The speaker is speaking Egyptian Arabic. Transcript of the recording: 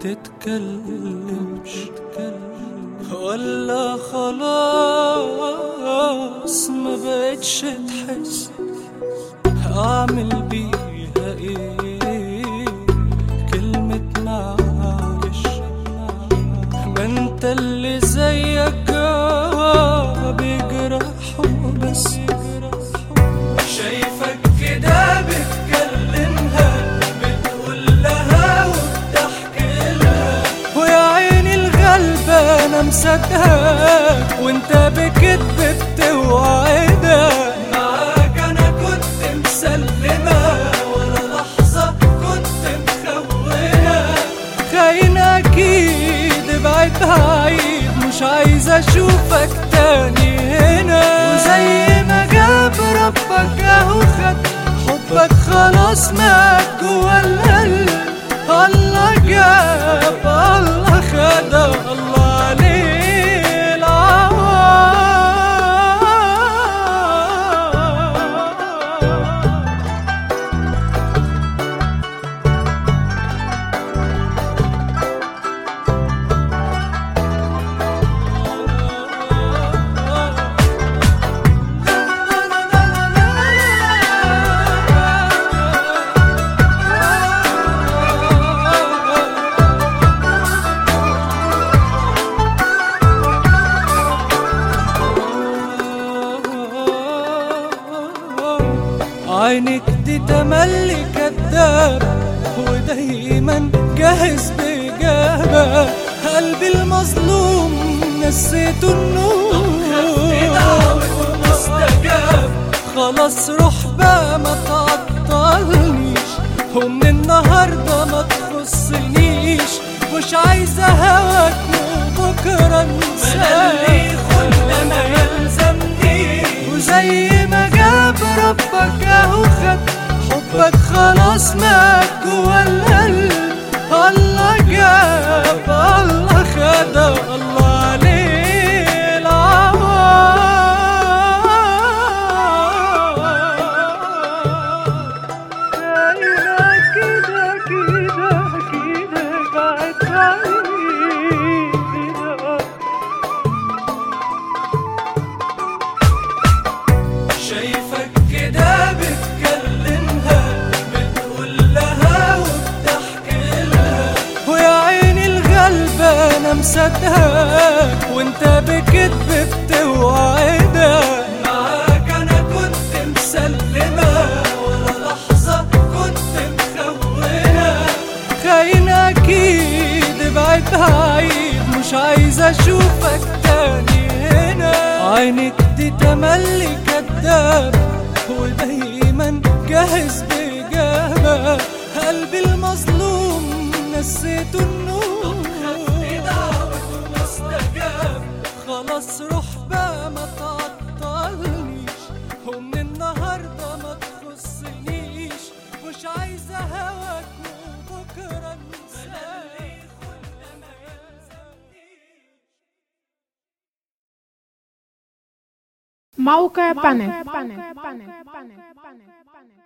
تتكلمش ولا خلاص ما بقتش تحس اعمل بيها ايه كلمة معلش ما انت اللي زيك بيجرح وبس شايفك كده بتكلمها بتقول لها وبتحكي لها ويا عيني الغلبانة مصدقها وانت بكدب بتوعدها معاك انا كنت مسلمة ولا لحظة كنت مخونة خاين اكيد ابعد بعيد مش عايز اشوفك تاني هنا وزي ما جاب ربك اهو خد حبك خلاص مات جوا القلب الله جاب الله خد الله عليه العوض عينك دي تملي كداب ودايما جاهز بإجابة قلبي المظلوم نسيته النور خلاص روح بقى ما تعطلنيش ومن النهاردة ما تخصنيش مش عايزة هواك وبكرة انساك ما يلزمنيش وزي ما جاب ربك اهو خد حبك خلاص مات جوا القلب الله جاب الله خد الله عليه العوض دايرة كده كده كده قاعد بعيد شايفك كده بتكلمها بتقول لها وبتحكي لها ويا عيني الغلبانة مصدقها وانت بكدب بتوعدها معاك انا كنت مسلمة ولا لحظة كنت مخونة خاين اكيد ابعد بعيد مش عايز اشوفك تاني هنا عينك دي تملي كداب ودايما جاهز بإجابة قلبي المظلوم نسيته النور خلاص روح بقى ما تعطلنيش ومن النهاردة ما تخصنيش مش عايزة هواك وبكرة انساك موقع بانل